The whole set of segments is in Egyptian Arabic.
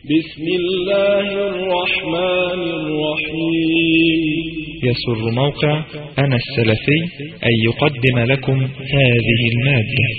بسم الله الرحمن الرحيم يسر موقع أنا السلفي أن يقدم لكم هذه المادة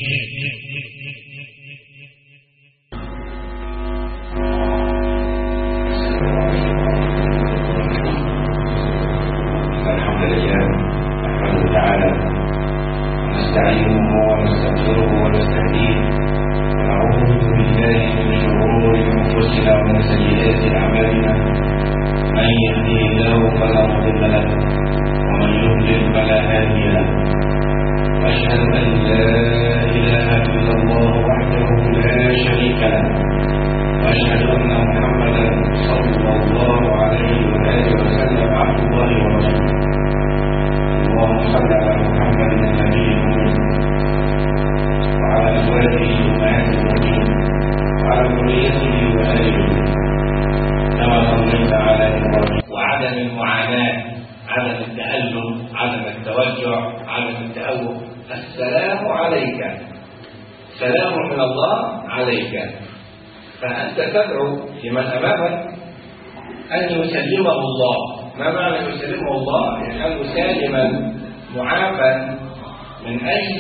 الحمد لله نحمده تعالى ونستعينه ونستغفره ونستهديه ونعوذ بالله من شرور انفسنا ومن سيئات اعمالنا من يهديه الله فلا مضل له ومن يضلل فلا هادي له واشهد ان لا اله الا الله وحده لا شريك له واشهد ان محمدا صلى الله عليه واله وسلم عبد الله ورسوله اللهم صل على محمد النبي الامي وعلى ازواجه امهات المؤمنين وعلى ذريته واله كما صليت على ابراهيم وعدم المعاناه عدم التالم عدم التوجع عدم التأوه السلام عليك سلام من الله عليك فأنت تدعو لمن أمامك أن يسلمه الله ما معنى يسلمه الله؟ يجعله سالما معافى من أي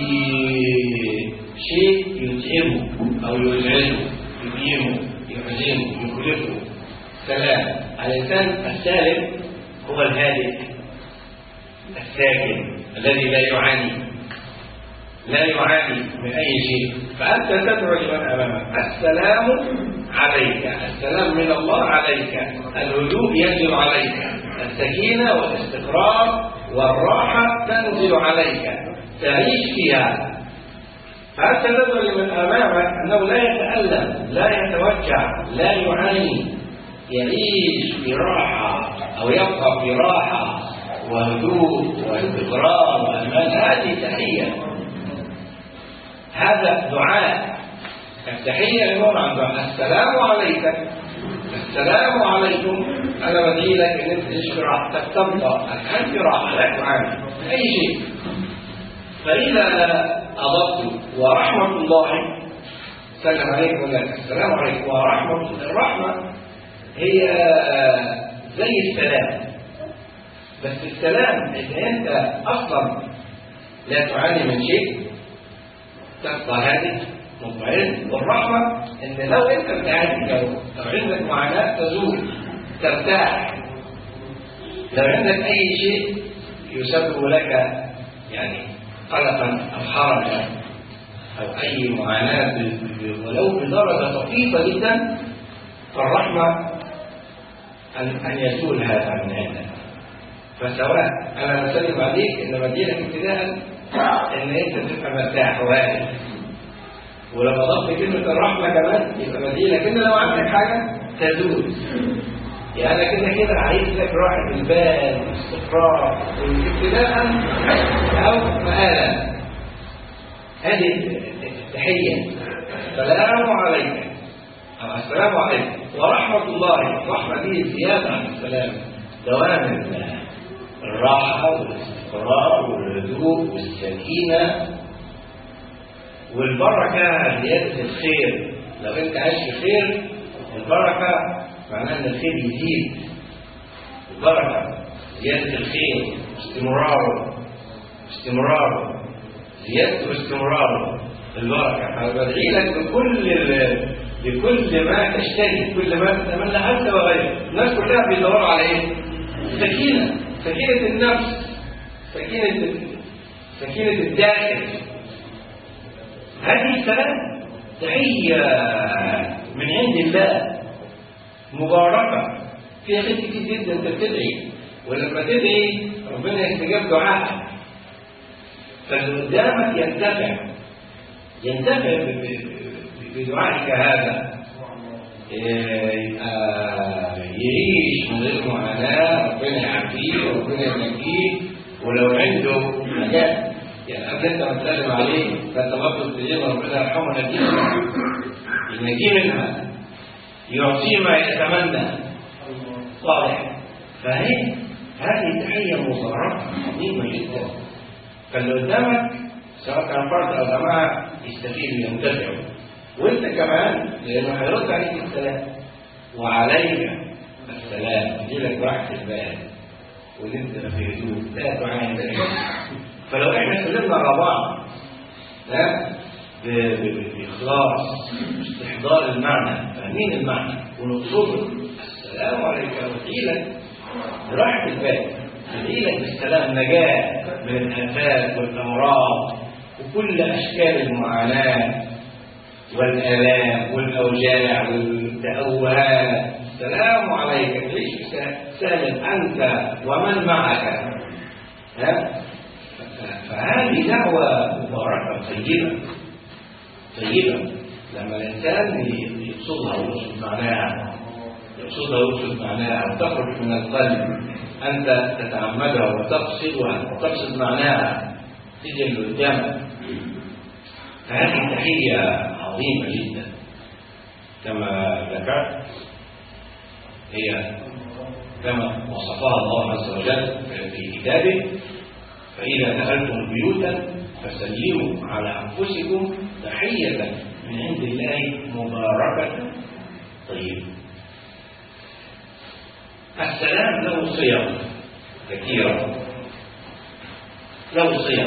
شيء يتعبه أو يزعجه يقيمه يحزنه يخلفه سلام الإنسان السالم هو الهادئ الساكن الذي لا يعاني لا يعاني من أي شيء فأنت تدعو لمن أمامك السلام عليك السلام من الله عليك الهدوء ينزل عليك السكينة والاستقرار والراحة تنزل عليك تعيش فيها فأنت تدعو لمن أمامك أنه لا يتألم لا يتوجع لا يعاني يعيش في راحة أو يبقى في راحة وهدوء واستقرار وأمان هذه تحية هذا دعاء التحية لمن عن دعاء السلام عليك السلام عليكم أنا بدعي لك إن أنت تعيش في راحتك تبقى الآن في راحة لا تعاني أي شيء فإذا أضفت ورحمة الله سلم عليكم لك السلام عليكم ورحمة الرحمة هي زي السلام بس السلام إذا أنت أصلا لا تعاني من شيء تبقى هادئ مطمئن والرحمة إن لو أنت بتعاني لو لو عندك معاناة تزول ترتاح لو عندك أي شيء يسبب لك يعني قلقا أو حرجا أو أي معاناة ولو بدرجة طفيفة جدا فالرحمة أن أن يزول هذا من عندك فسواء أنا بسلم عليك إنما اديلك ابتداء إن أنت تبقى مرتاح وهادئ ولما ضفت كلمة الرحمة كمان يبقى بديلك إن لو عندك حاجة تزول يعني كده كده عايز لك راحة البال واستقرار ابتداء أو مآلا هذه التحية السلام عليك أو السلام عليكم ورحمة الله الرحمة دي زيادة عن السلام دوام الراحة والاستقرار والهدوء والسكينة والبركة زيادة الخير لو أنت عايش في خير البركة معناه أن الخير يزيد البركة زيادة الخير استمراره استمراره زيادته واستمراره البركة أنا بدعي لك بكل بكل ما تشتهي كل ما تتمنى أنت وغيرك الناس كلها بيدوروا على إيه؟ سكينة سكينة النفس سكينة سكينة الداخل هذه السلام تحية من عند الله مباركة فيها خير كتير جدا انت بتدعي ولما تدعي ربنا يستجاب دعائك فاللي قدامك ينتفع ينتفع بدعائك هذا يعيش من غير معاناة ربنا يعافيه وربنا ينجيه ولو عنده حاجات يعني قبل انت ما تسلم عليه فانت برضه تجيب ربنا يرحمه نجيه ينجيه منها يعطيه ما يتمنى صالح فهي هذه تحية مباركة عظيمة جدا فاللي قدامك سواء كان فرد أو جماعة يستفيد وينتفعوا وانت كمان لانه هيرد عليك السلام وعليك السلام دي لك راحة البال وانت في هدوء لا تعاني ذلك فلو احنا سلمنا على بعض ها ب- ب- بإخلاص استحضار المعنى فاهمين المعنى ونقصده السلام عليك وقيلك براحة البال قيلك بالسلام نجاة من الآفات والأمراض وكل أشكال المعاناة والآلام والأوجاع والتأوهات السلام عليك تعيش س- سالم أنت ومن معك ها؟ ف- فهذه دعوة مباركة طيبة طيبة لما الإنسان ي- يقصدها ويقصد معناها يقصدها ويقصد معناها وتخرج من القلب أنت تتعمدها وتقصدها وتقصد معناها تيجي اللي قدامك فهذه تحية عظيمة جدا كما ذكرت هي كما وصفها الله عز وجل في كتابه فإذا دخلتم بيوتا فسلموا على أنفسكم تحية من عند الله مباركة طيبة السلام له صيغ كثيرة له صيغ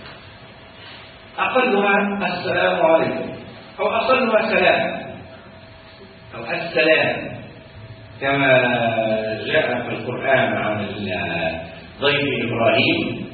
أقلها السلام عليكم أو أقلها سلام أو السلام كما جاء في القرآن عن ضيف إبراهيم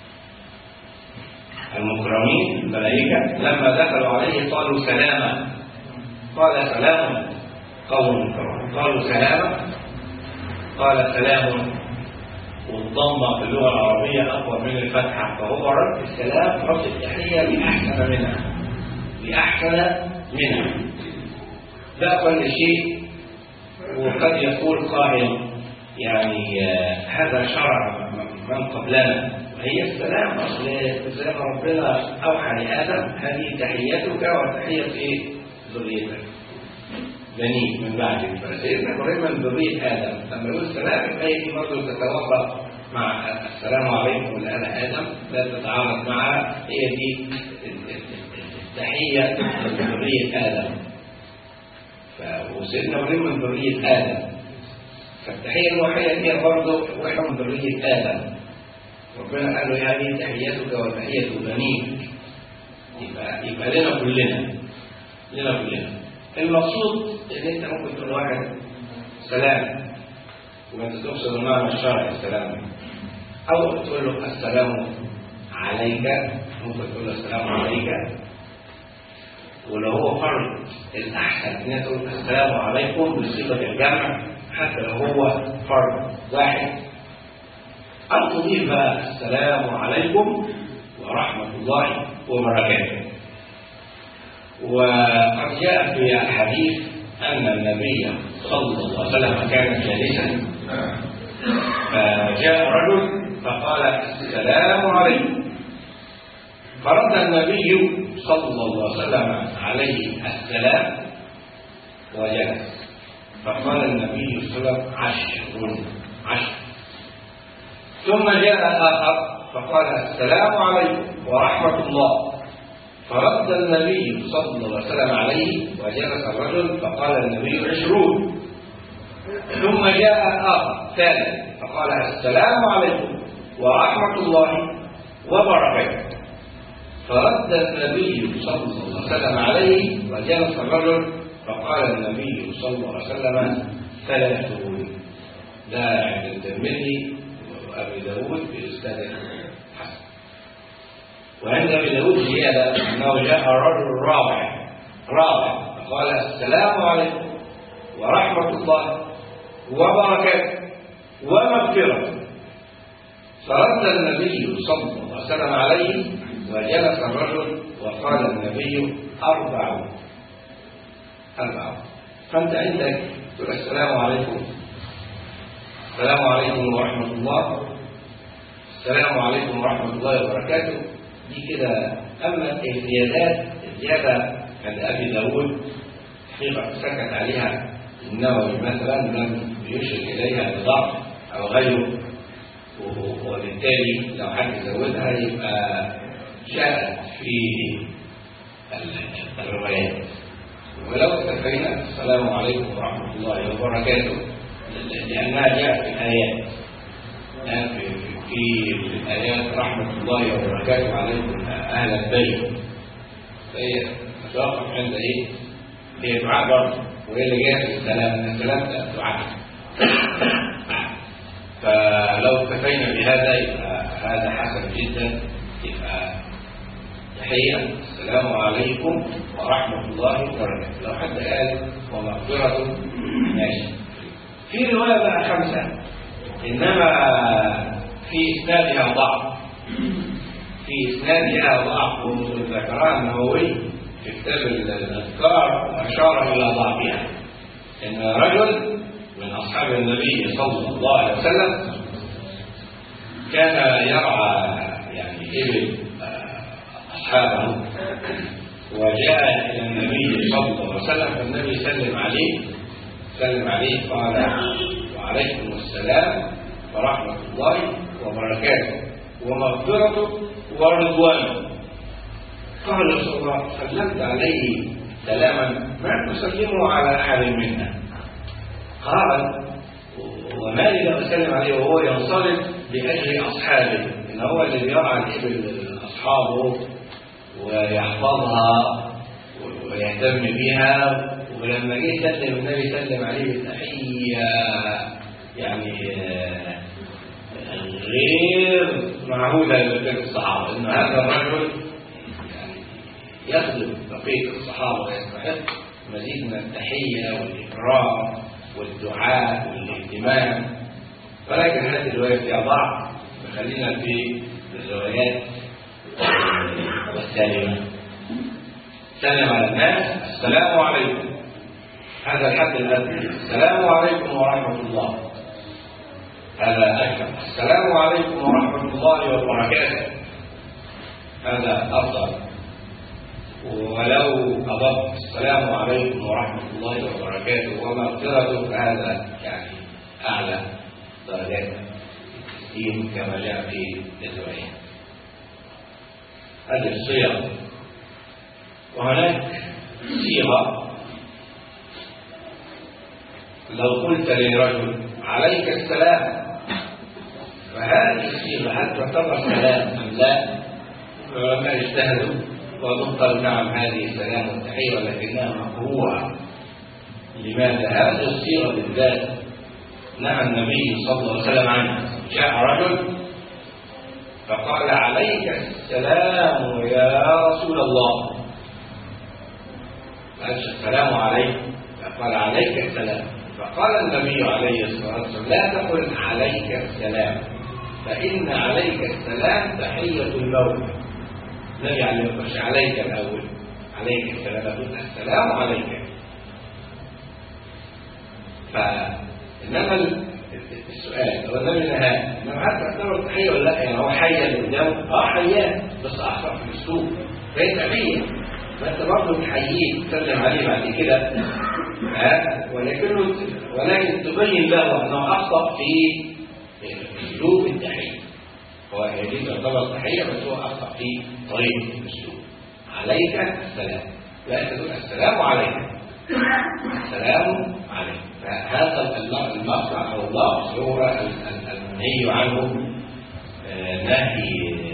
المكرمين الملائكة لما دخلوا عليه قالوا سلاما قال سلام قوم مكرمون قالوا سلاما قال سلام والضمة في اللغة العربية أقوى من الفتحة فهو رد السلام رد التحية لأحسن منها لأحسن منها ده أقل شيء وقد يقول قائل يعني آه، هذا شرع من قبلنا وهي السلام أصل زي ما ربنا أوحى لآدم هذه تحيتك وتحية إيه؟ ذريتك بنيه من بعدك فسيدنا إبراهيم من ذرية آدم لما يقول السلام يبقى هي دي برضه تتوافق مع السلام عليكم اللي أنا آدم لا تتعارض معها هي دي التحية من ذرية آدم ف- وسيدنا إبراهيم من ذرية آدم فالتحية الوحيدة هي برضه واحدة من ذرية آدم ربنا قال له هذه تحيتك وتحية بنيك يبقى يبقى لنا كلنا لنا كلنا المقصود ان انت ممكن تقول واحد سلام وانت تقصد المعنى الشرعي السلام او تقول له السلام عليك ممكن تقول له السلام عليك ولو هو فرد الاحسن ان انت تقول السلام عليكم بصيغه الجمع حتى لو هو فرد واحد أو تضيف بقى السلام عليكم ورحمة الله وبركاته وقد جاء في الحديث أن النبي صلى الله عليه وسلم كان جالسا فجاء رجل فقال السلام عليكم فرد النبي صلى الله عليه وسلم عليه السلام وجلس فقال النبي صلى الله عليه وسلم عشر عشر ثم جاء آخر فقال السلام عليكم ورحمة الله فرد النبي صلى الله عليه وسلم عليه وجلس الرجل فقال النبي عشرون ثم جاء آخر ثالث فقال السلام عليكم ورحمة الله وبركاته فرد النبي صلى الله عليه وسلم عليه وجلس الرجل فقال النبي صلى الله عليه وسلم ثلاثون ده عند الترمذي وابي داود باسناد حسن وعند ابي داود زياده انه جاء رجل رابع رابع فقال السلام عليكم ورحمه الله وبركاته ومغفرة فرد النبي صلى الله عليه وسلم عليه وجلس الرجل وقال النبي أربع أربع فأنت عندك تقول السلام عليكم السلام عليكم ورحمة الله السلام عليكم ورحمة الله وبركاته دي كده أما الزيادات الزيادة عند أبي داود حقيقة سكت عليها النووي مثلا لم يشر إليها بضعف أو غيره و- وبالتالي لو حد زودها يبقى جاءت في ال- الروايات ولو اكتفينا السلام عليكم ورحمة الله وبركاته لأنها جاءت في الآيات الآن في, في, في الآيات رحمة الله وبركاته عليكم أهل البيت فهي تتوقف عند إيه؟ هي دعاء برضه وهي اللي جاءت في السلام السلام ده دعاء فلو اكتفينا بهذا يبقى هذا حسن جدا يبقى تحية السلام عليكم ورحمة الله وبركاته لو حد قال ومغفرة ماشي في رواية بقى خمسة إنما في إسنادها ضعف في إسنادها ضعف ذكرها النووي في كتاب الأذكار وأشار إلى ضعفها إن رجل من أصحاب النبي صلى الله عليه وسلم كان يرعى يعني إبل أصحابه وجاء إلى النبي صلى الله عليه وسلم فالنبي سلم عليه سلم عليه قال وعليكم السلام ورحمة الله وبركاته ومغفرته ورضوانه قال رسول الله سلمت عليه سلاما ما تسلمه على أحد منا قال وما لي لم أسلم عليه وهو ينصرف بأجل أصحابه إن هو اللي بيرعى الإبل أصحابه ويحفظها ويهتم بها ولما جه يسلم النبي سلم عليه بالتحية يعني غير معهودة لبقية الصحابة إن هذا الرجل يعني يخدم بقية الصحابة ويستحق مزيد من التحية والإكرام والدعاء والاهتمام ولكن هذه الرواية فيها ضعف فخلينا في الروايات والسالمة سلم على الناس السلام عليكم هذا الحد الأدنى السلام عليكم ورحمة الله هذا أكثر السلام عليكم ورحمة الله وبركاته هذا أفضل ولو أضفت السلام عليكم ورحمة الله وبركاته ومغفرته فهذا يعني أعلى درجات التسليم كما جاء في الرواية هذه الصيغ وهناك صيغة لو قلت لرجل عليك السلام فهذه الصيغة هل تعتبر سلام أم لا؟ العلماء اجتهدوا وقالوا نعم هذه السلام والتحية ولكنها مكروهة لماذا؟ هذه الصيغة بالذات نهى النبي صلى الله عليه وسلم عنها جاء رجل فقال عليك السلام يا رسول الله قالش السلام عليك فقال عليك السلام فقال النبي عليه الصلاة والسلام لا تقل عليك السلام فإن عليك السلام تحية الموت لا يعني مش عليك الأول عليك السلام تقول السلام عليك فإنما السؤال هو النبي نهى انما حتى تعتبر تحيه ولا لا يعني هو حي اللي قدامه اه حياه بس اخطا في الاسلوب فهي تحيه فانت برضه تحييه تسلم عليه بعد كده ها ولكنه ولكن تبين له انه اخطا في اسلوب التحيه هو هي دي تعتبر تحيه بس هو اخطا في طريقه الاسلوب عليك السلام لا انت تقول السلام عليك السلام عليك فهذا المقطع او اللفظ هو المنهي عنه نهي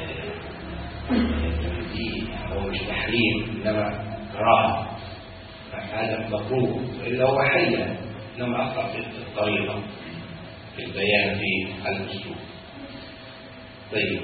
هو مش تحريم انما كراهه هذا مكروه والا هو حيا انما اخطا في الطريقه في البيان في الاسلوب طيب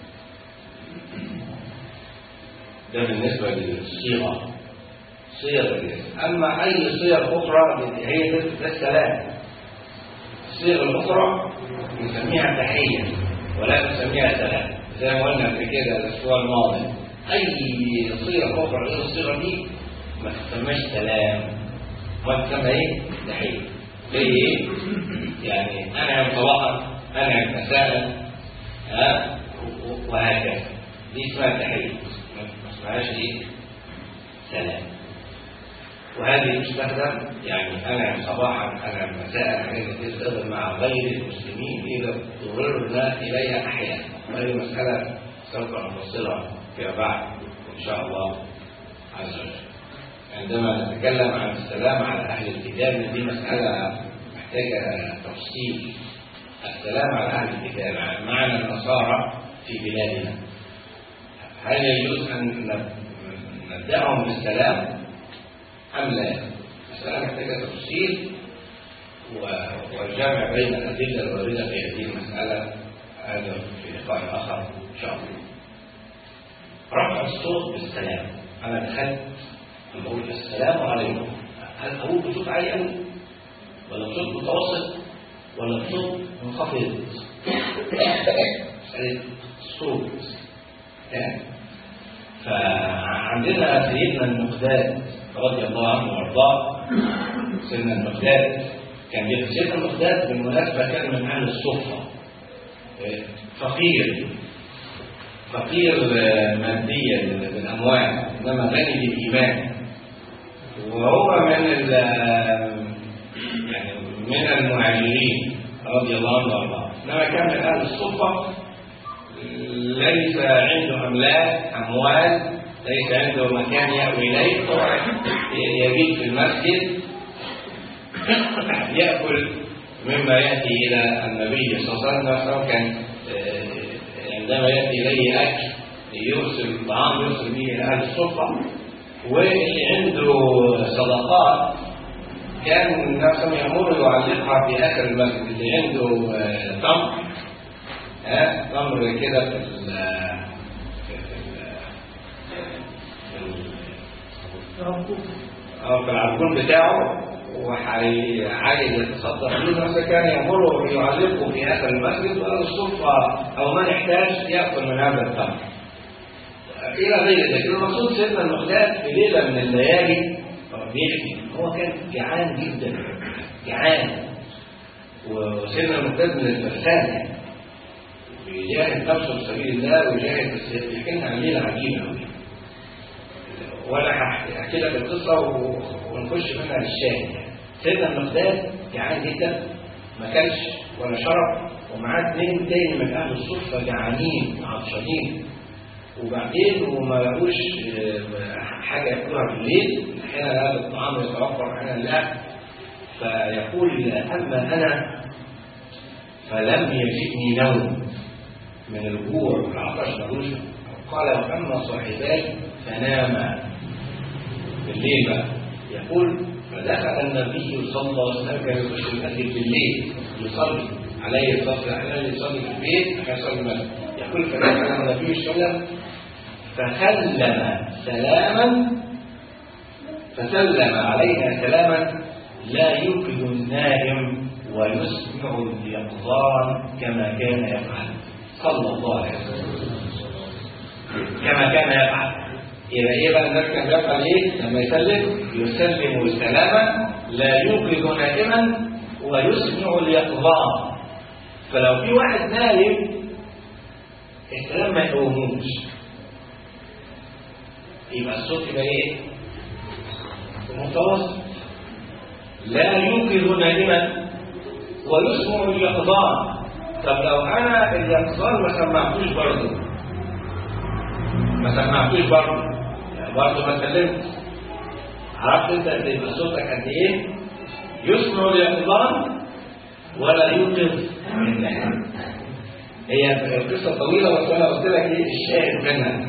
ده بالنسبه للصيغه صيغ الاسم أما أي صيغ أخرى هي ده السلام الصيغ الأخرى نسميها تحية ولا نسميها سلام زي ما قلنا في كده الأسبوع الماضي أي صيغة أخرى غير الصيغة دي ما تسمىش سلام ما تسمى إيه؟ تحية زي إيه؟ يعني أنا صباحا أنا مساء ها وهكذا دي اسمها تحية ما اسمهاش إيه؟ سلام وهذه تستخدم يعني أنا صباحا أنا مساء حاجات تستخدم مع غير المسلمين إذا اضطررنا إليها أحيانا وهذه مسألة سوف نفصلها فيما بعد إن شاء الله عز وجل عندما نتكلم عن السلام على أهل الكتاب إن دي مسألة محتاجة تفصيل السلام على أهل الكتاب معنى النصارى في بلادنا هل يجوز أن نبدأهم بالسلام أم لا؟ مسألة محتاجة تفصيل و- والجمع بين الأدلة الواردة في هذه المسألة هذا في لقاء آخر إن شاء الله. رفع الصوت بالسلام أنا دخلت بقول السلام عليكم هل أقول بصوت عالي قوي ولا بصوت متوسط ولا بصوت منخفض؟ مسألة الصوت يعني فعندنا سيدنا المقداد رضي الله عنه وارضاه سيدنا المقداد كان بيقول سيدنا المقداد بالمناسبة كان من أهل الصفة فقير فقير ماديا بالأموال إنما غني بالإيمان وهو من ال يعني من المهاجرين رضي الله عنه وارضاه إنما كان من أهل الصفة ليس عنده أملاك أموال ليس عنده مكان يأوي إليه يبيت في المسجد يأكل مما يأتي إلى النبي صلى الله عليه وسلم سواء كان عندما يأتي إليه أكل يرسل طعام يرسل به إلى أهل الصفة واللي عنده صدقات كان نفسه يأمر يعلقها في آخر المسجد اللي عنده تمر ها تمر كده في ال في ال أو في العربون بتاعه وعايز يتصدق به مثلا كان يأمره يعلقه في آخر المسجد وأهل الصفة أو من احتاج يأكل من هذا التمر إلى غير ذلك المقصود سيدنا المقداد في ليلة من الليالي بيحكي هو كان جعان جدا جعان وسيدنا المقداد من الفرسان يعني بيجاهد نفسه في سبيل الله ويجاهد بس بيحكي لنا عن ليله عجيبه قوي وانا هحكي لك القصه ونخش منها للشاهد يعني سيدنا المقداد جعان جدا ما كلش ولا شرب ومعاه اثنين تاني من اهل الصفه جعانين عطشانين وبعدين وما لقوش حاجه ياكلوها بالليل احيانا هذا الطعام يتوفر احيانا لا فيقول اما انا فلم يجدني نوم من الجوع والعطش ملوش قال واما صاحباي فناما بالليل بقى يقول فدخل النبي صلى الله عليه وسلم كان يخش المسجد بالليل يصلي عليه الصلاه والسلام يصلي في البيت يصلي المسجد يقول فدخل النبي صلى الله عليه وسلم فسلم سلاما فسلم علينا سلاما لا يوقظ النائم ويسمع اليقظان كما كان يفعل صلى الله عليه وسلم كما كان يفعل إذا إيه بقى الناس كان يفعل إيه؟ لما يسلم يسلم سلاما لا يوقظ نائما ويسمع اليقظان فلو في واحد نايم الكلام ما يقوموش يبقى الصوت يبقى ايه؟ متوسط لا يوقظ نائما ويسمع اليقظان طب لو انا اليقظان ما سمعتوش برضه ما سمعتوش برضه يعني برضه ما سلمت عرفت انت قد يبقى صوتك قد ايه؟ يسمع اليقظان ولا يوقظ النائم هي القصه طويله بس انا قلت لك ايه الشاهد منها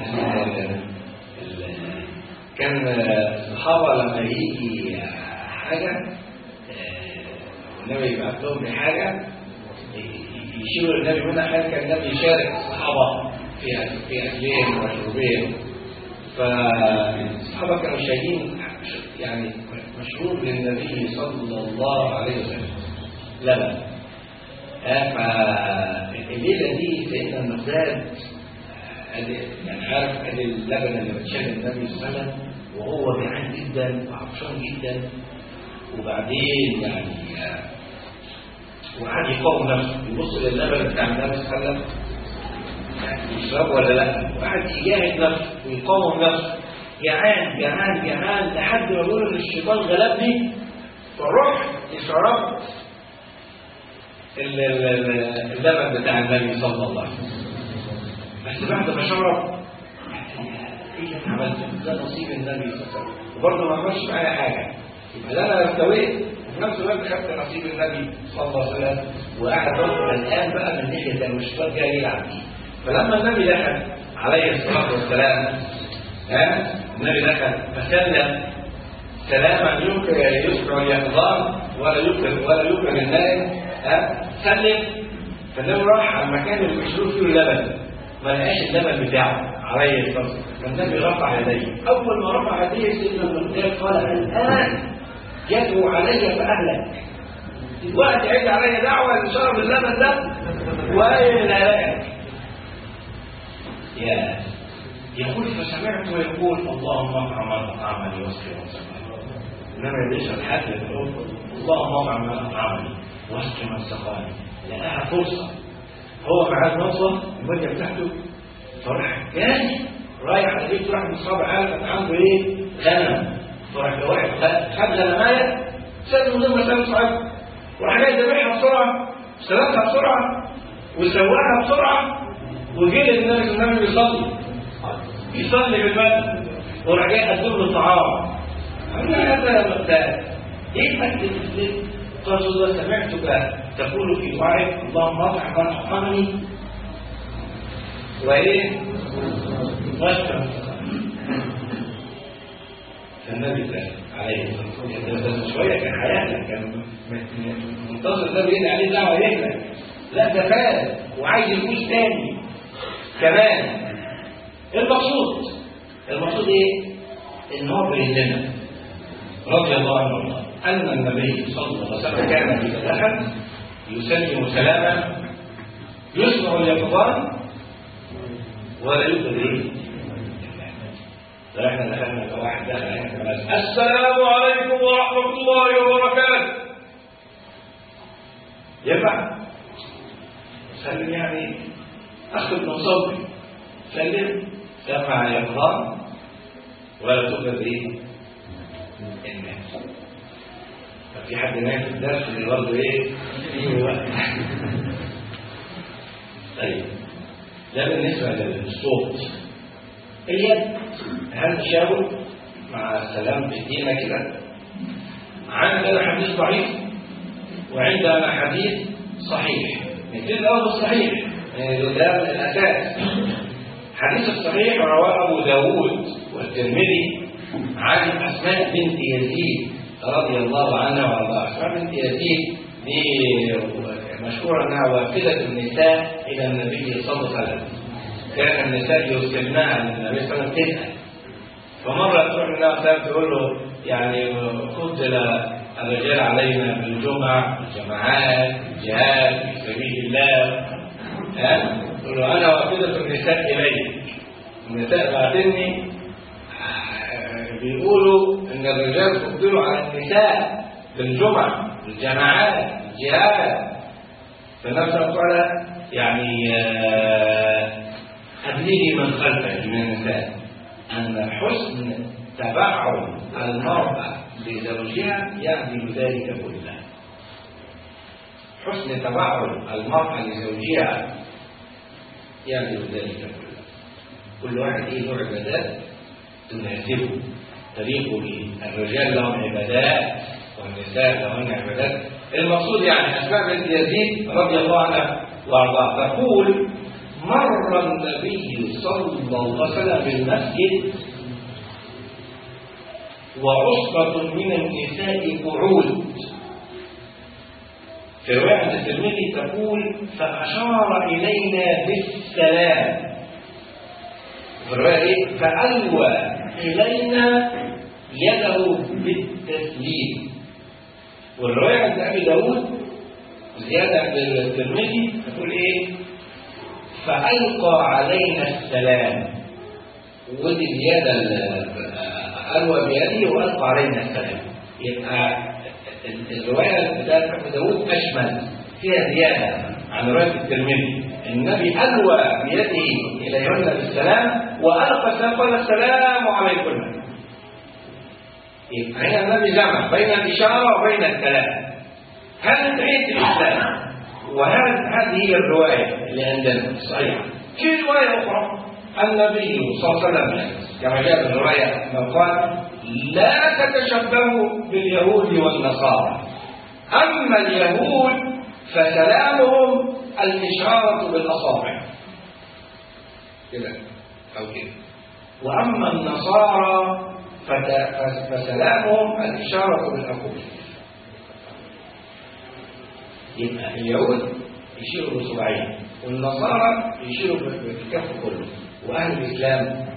كان الصحابة لما يجي حاجة والنبي يبعث لهم بحاجة يشيروا للنبي منها حاجة كان النبي يشارك الصحابة في في أكلهم وشربهم فالصحابة كانوا شايلين يعني مشروب للنبي صلى الله عليه وسلم لبن فالليلة دي سيدنا المقداد يعني عارف ادي اللبن اللي بتشرب النبي صلى الله عليه وسلم وهو جعان جدا وعطشان جدا وبعدين يعني وقعد يقاوم نفسه يبص للبن بتاع النبي صلى الله عليه وسلم يشرب ولا لا وقعد يجاهد نفسه ويقاوم نفسه جعان جعان جعان لحد ما يقول ان الشيطان غلبني فرحت شربت اللبن بتاع النبي صلى الله عليه وسلم بس بعد ما شرب ايه اللي أنا عملته ده نصيب النبي صلى الله عليه وسلم وبرضه ما عملش معايا حاجه يبقى لا انا استويت وفي نفس الوقت خدت نصيب النبي صلى الله عليه وسلم وقاعد برضه الان بقى من ناحيه المشوار جاي يلعب فيه فلما النبي دخل عليه الصلاه والسلام ها النبي دخل فسلم سلاما يمكن يسمع اليقظان ولا يمكن ولا يمكن النائم ها سلم فالنبي راح على المكان اللي بيشرب فيه اللبن ما لقاش اللبن بتاعه عليه الصلاه والسلام فالنبي رفع يديه اول ما رفع يديه سيدنا المقداد قال الان يدعو علي فاهلك الوقت عيد علي دعوه لشرب اللبن ده واين هلاك يا يقول فسمعت ويقول اللهم اطعم من اطعمني واسقي من سقاني انما يشرب حد يقول اللهم اطعم من اطعمني واسقي من سقاني لقاها فرصه هو معاه المصوى الميه بتاعته فراح جاي رايح على البيت راح من اصحاب عارف كان عنده ايه؟ غنم فراح لواحد خد غنمايه ساب من غير ما سال صاحبه وراح جاي ذبحها بسرعه سلقها بسرعه وسواها بسرعه وجه النبي النبي يصلي يصلي بالمسجد وراح جاي قدم له الطعام قال له هذا يا مقداد ايه مجد الاسلام قال رسول الله سمعتك تقول في دعائك اللهم اطعم من اطعمني وايه واشكر فالنبي سأل عليه الصلاه والسلام بس شويه كان هيهلك كان منتظر ده بيدعي عليه دعوه يهلك لا ده فات وعايز يفوز تاني كمان المقصود المقصود ايه؟ ان هو بيننا رضي الله عنه وارضاه ان النبي صلى الله عليه وسلم كان اذا دخل يسلم سلاما يسمع اليقظان ولا يوجد ايه؟ احنا دخلنا كواحد دخل احنا السلام عليكم ورحمه الله وبركاته ينفع؟ سلم يعني اخذ من صوتي سلم سمع الإقرار ولا تؤخذ إيه؟ الناس ففي حد نايم في الدرس اللي برضه إيه؟ فيه وقت طيب ده بالنسبة للصوت اليد هل تشاور مع السلام في الدين كده عندنا حديث ضعيف وعندنا حديث صحيح نبتدي الأول بالصحيح ده الأساس حديث الصحيح رواه أبو داود والترمذي عن أسماء بنت يزيد رضي الله عنها وارضاها أسماء بنت يزيد دي مشهورة أنها وافدة النساء إلى النبي صلى الله عليه وسلم كان النساء يرسلنها للنبي صلى الله عليه وسلم تسأل فمرة تروح النبي صلى الله عليه وسلم تقول له يعني فضل الرجال علينا بالجمع الجماعات الجهاد في سبيل الله ها تقول له انا وافدة النساء اليك النساء بعتني بيقولوا ان الرجال فضلوا على النساء في الجمع الجماعات الجهاد فالنبي صلى الله عليه وسلم يعني أبلغي من خلفك من النساء أن حسن تبعهم المرأة لزوجها يعني ذلك كله حسن تبعهم المرأة لزوجها يعني ذلك كله كل واحد ايه له عبادات تناسبه تليق به الرجال لهم عبادات والنساء لهن عبادات المقصود يعني اسماء بنت يزيد رضي الله عنها وارضاها تقول مر النبي صلى الله عليه وسلم بالمسجد وعصبة من النساء قعود في رواية الترمذي تقول فأشار إلينا بالسلام في الرواية فألوى إلينا يده بالتسليم والرواية عند أبي داود زيادة عند الترمذي تقول إيه فألقى علينا السلام ودي زيادة ألوى بيده وألقى علينا السلام يبقى الرواية بتاعت أبو داود أشمل فيها زيادة عن رواية الترمذي النبي ألوى بيده إليهن بالسلام وألقى السلام قال السلام عليكم يبقى هنا النبي جمع بين الإشارة وبين الكلام هل انتهيت الإسلام وهذه هذه هي الرواية اللي عندنا الصحيحة في رواية أخرى النبي صلى الله عليه وسلم كما جاء في الرواية أنه قال لا تتشبهوا باليهود والنصارى أما اليهود فسلامهم الإشارة بالأصابع كده أو كده وأما النصارى فت- فسلامهم الإشارة بالأقول يبقى اليهود يشيروا بصباعين والنصارى يشيروا بالكف كله وأهل الإسلام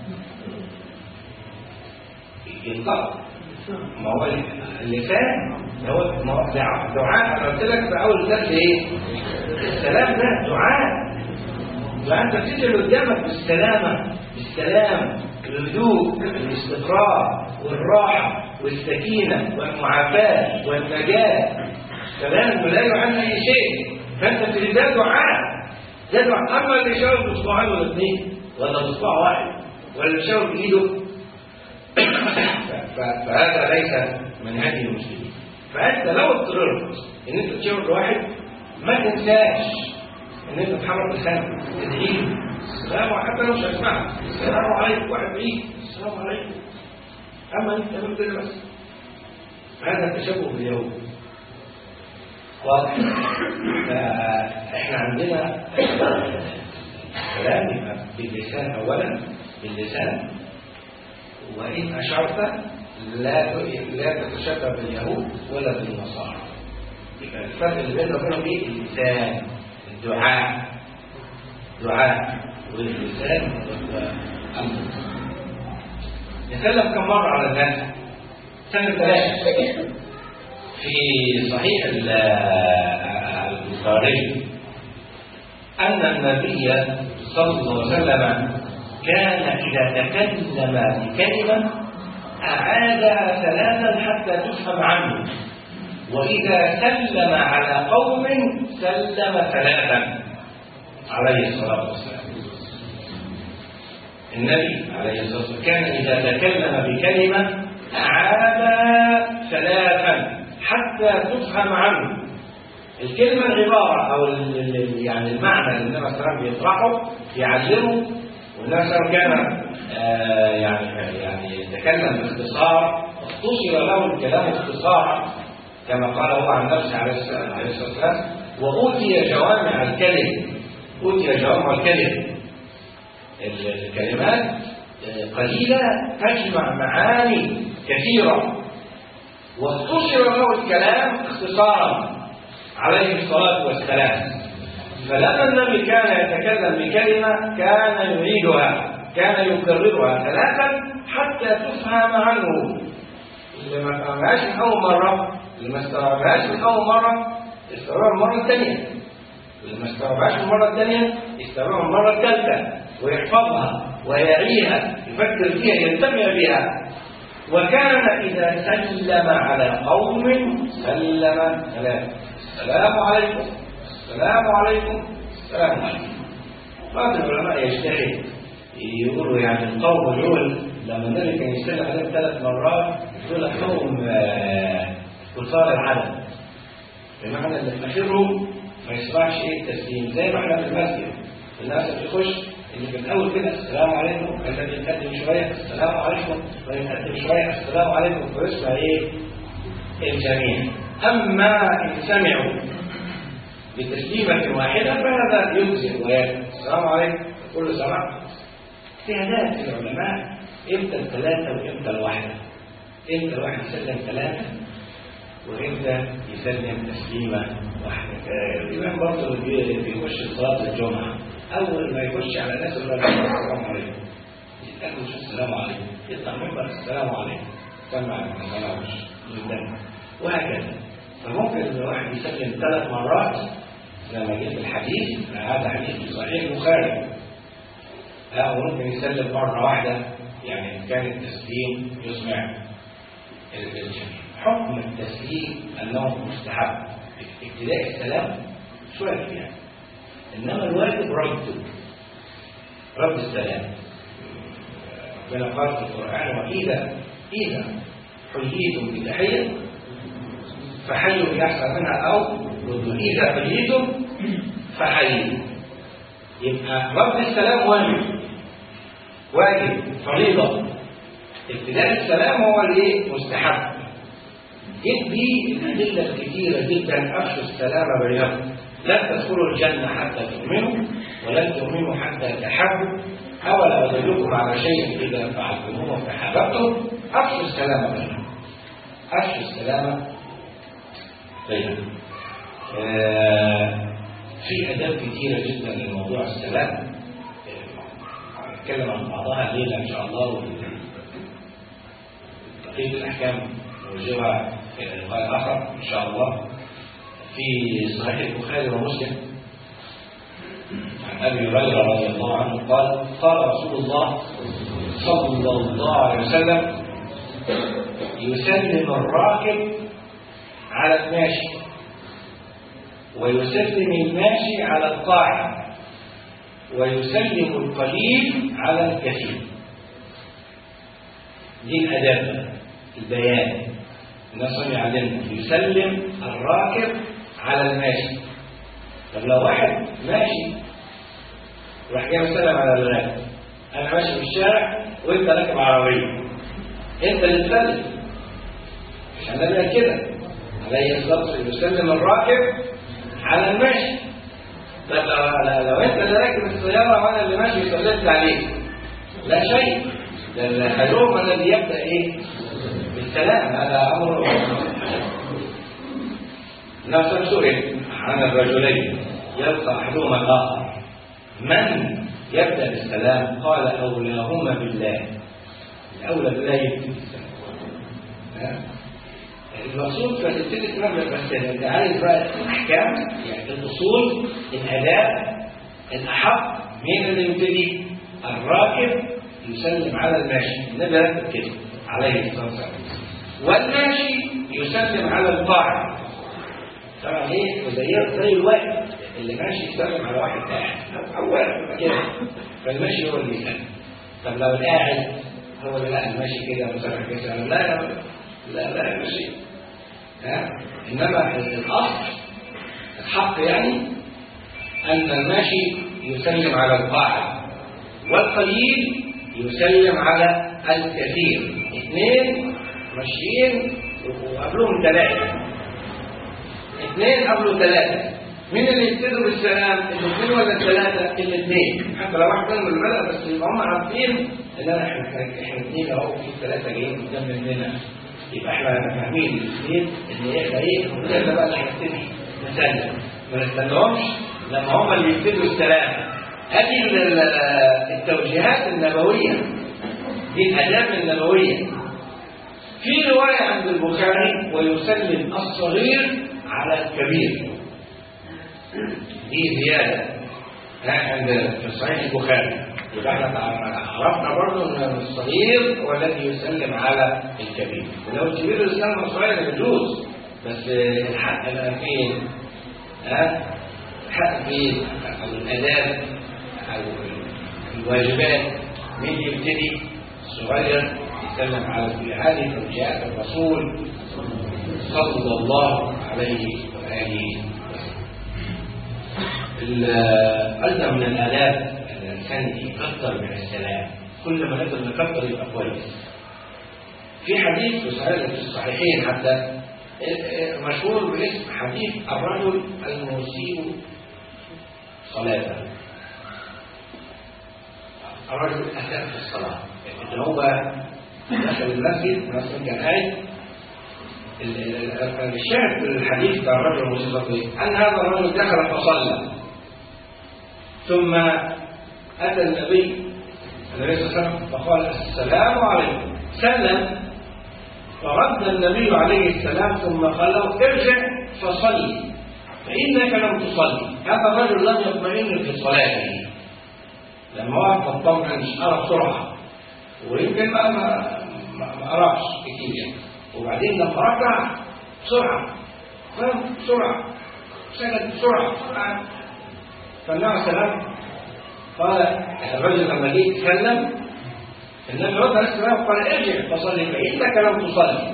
ينطق ما هو اللسان هو ما هو دعاء دعاء انا قلت لك في اول درس ايه؟ السلام ده دعاء دعاء انت بتدعي اللي قدامك بالسلامه بالسلام الهدوء الاستقرار والراحه والسكينه والمعافاه والنجاه سلام لا يعني اي شيء فانت بتدعي ده دعاء ده دعاء اما اللي يشاور باصبعين ولا اثنين ولا باصبع واحد ولا اللي يشاور بايده ف- فهذا ليس من هدي المسلمين فانت لو اضطررت ان انت تشاور لواحد ما تنساش ان انت تحرك لسانك تدعي له السلام عليكم حتى لو مش هتسمعها السلام عليكم واحد بعيد السلام عليكم اما انت تعمل كده بس هذا تشبه باليهود واضح فاحنا عندنا كلام يبقى باللسان اولا باللسان وإن أشرت لا لا تتشبه باليهود ولا بالنصارى يبقى الفرق اللي بيننا وبينهم ايه؟ اللسان الدعاء دعاء واللسان والأمر نتكلم كم مرة على الناس؟ سنة ثلاثة في صحيح ال- البخاري أن النبي صلى الله عليه وسلم كان إذا تكلم بكلمة أعادها ثلاثا حتى تفهم عنه وإذا سلم على قوم سلم ثلاثا عليه الصلاة والسلام النبي عليه الصلاة والسلام كان إذا تكلم بكلمة أعادها ثلاثا حتى تفهم عنه الكلمة العبارة أو ال- ال- يعني المعنى اللي النبي صلى الله عليه وسلم بيطرحه يعلمه والنبي صلى الله عليه وسلم كان آه، يعني يعني يتكلم باختصار اختصر له الكلام اختصارا كما قال هو عن نفسه عليه الصلاه عليه الصلاة والسلام واوتي جوامع الكلم اوتي جوامع الكلم ال- الكلمات آه، قليله تجمع معاني كثيره واختصر له الكلام اختصارا عليه الصلاه والسلام فلما النبي كان يتكلم بكلمة كان يعيدها كان يكررها ثلاثا حتى تفهم عنه اللي ما فهمهاش من أول مرة اللي ما استوعبهاش من أول مرة يستوعبها المرة الثانية اللي ما استوعبهاش المرة الثانية يستوعبها المرة الثالثة ويحفظها ويعيها يفكر فيها ينتبه بها وكان إذا سلم على قوم سلم ثلاثة السلام عليكم السلام عليكم السلام عليكم بعض العلماء يجتهد يقولوا يعني القوم دول لما النبي كان يسلم عليهم ثلاث مرات دول قوم آه، كثار العدد بمعنى ان في اخرهم ما يسمعش ايه التسليم زي ما احنا في المسجد الناس بتخش اللي في الاول كده السلام عليكم الذي يتقدم شويه السلام عليكم ويتقدم شويه السلام عليكم فيسمع ايه الجميع اما ان سمعوا بتسليمة واحدة فهذا يجزئ ويكفي السلام عليكم كل سماع اجتهادات العلماء امتى الثلاثة وامتى الواحدة امتى الواحد يسلم ثلاثة وامتى يسلم تسليمة واحدة آه، الإمام برضه اللي بي- بيخش صلاة الجمعة أول ما يخش على الناس يقول لهم السلام عليكم يتقابلوا شو السلام عليكم يطلع منبر السلام عليكم سمع ما سمعوش قدامه وهكذا فممكن الواحد يسلم ثلاث مرات لما جه في الحديث هذا حديث في صحيح البخاري لا وممكن يسلم مرة واحدة يعني إن كان التسليم يسمع الجميع حكم التسليم أنه مستحب ابتداء السلام شوية يعني إنما الواجب رده رد السلام ربنا قال في القرآن وإذا إذا حييتم بتحية فحيوا بأحسن منها أو ردوا إذا حييتم فحيوا يبقى رد السلام واجب واجب فريضة ابتداء السلام هو الايه مستحب جد دي الأدلة الكثيرة جدا أفشوا السلام بينكم لن تدخلوا الجنة حتى تؤمنوا ولن تؤمنوا حتى تحبوا أولا أدلكم على شيء إذا فعلتموه تحاببتم أفشوا السلام بينكم أفشوا السلام بينكم آه في أداب كثيرة جدا لموضوع السلام هنتكلم عن بعضها الليلة إن شاء الله بقية الأحكام نوجهها في لقاء آخر إن شاء الله في صحيح البخاري ومسلم عن أبي هريرة رضي الله عنه قال قال رسول الله صلى الله عليه وسلم يسلم الراكب على الماشي ويسلم الماشي على القاعد ويسلم القليل على الكثير دي الأداب البيان الناس يعلمنا يسلم الراكب على الماشي طب لو واحد ماشي راح جاي مسلم على الراكب انا ماشي في الشارع وانت راكب عربيه انت اللي تسلم مش هنعمل كده عليه الصلاه يسلم الراكب على الماشي طب لو, لو انت اللي راكب السياره وانا اللي ماشي سلمت عليك لا شيء ده الخيروم الذي يبدا ايه بالسلام هذا امر نفس سئل عن الرجلين يلقى احدهما الاخر من يبدا بالسلام قال اولاهما بالله الاولى بالله يبدا بالسلام المقصود فتبتدي تنبه بس انت عايز بقى الاحكام يعني الاصول الاداب الاحق مين اللي يبتدي؟ الراكب يسلم على الماشي النبي رتب كده عليه الصلاه والسلام والماشي يسلم على القاعد طبعا ايه زي زي الوقت اللي ماشي يسلم على واحد قاعد او واقف كده فالماشي هو اللي يسلم طب لو القاعد هو اللي لا الماشي كده مسامح كده لا لا لا الماشي ها انما الاصل الحق يعني ان الماشي يسلم على القاعد والقليل يسلم على الكثير اثنين ماشيين وقبلهم ثلاثة اثنين قبله ثلاثة مين اللي يبتدوا بالسلام؟ الاثنين ولا الثلاثة؟ الاثنين حتى لو واحد منهم اللي بدأ بس يبقى هم عارفين ان انا احنا احنا اثنين اهو في ثلاثة جايين قدام مننا يبقى احنا فاهمين الاثنين ان ايه ايه المثال بقى اللي هنبتدي نسلم ما نستناهمش لما هم اللي يبتدوا السلام ادي التوجيهات النبوية دي الآداب النبوية في رواية عند البخاري ويسلم الصغير على الكبير دي زيادة عند في صحيح البخاري يبقى احنا عرفنا برضه ان الصغير هو الذي يسلم على الكبير ولو الكبير يسلم على الصغير يجوز بس الحق بقى فين؟ ها؟ الحق فين؟ او الاداب او الواجبات مين يبتدي؟ الصغير يسلم على كل هذه توجيهات الرسول صلى الله عليه واله أيضا من الآداب الإنسان يكثر من السلام كل ما نقدر نكثر يبقى كويس في حديث في صحيح في الصحيحين حتى مشهور باسم حديث الرجل المسيء صلاته الرجل أساء في الصلاة إن هو دخل المسجد مثلا كان قاعد الشاهد في الحديث بتاع الرجل المسيء أن هذا الرجل دخل فصلى ثم أتى النبي النبي صلى الله عليه وسلم فقال السلام عليكم سلم فرد النبي عليه السلام ثم قال له ارجع فصلي فإنك لم تصلي هذا الرجل لم يطمئن في صلاته لما وقف الطمع أرى بسرعة ويمكن ما ما, ما أراش كتير وبعدين لما ركع بسرعة فهم بسرعة سجد بسرعة بسرعة فالنبي عليه السلام قال الرجل لما جه يتكلم النبي رد عليه السلام قال ارجع فصلي فإنك لم تصلي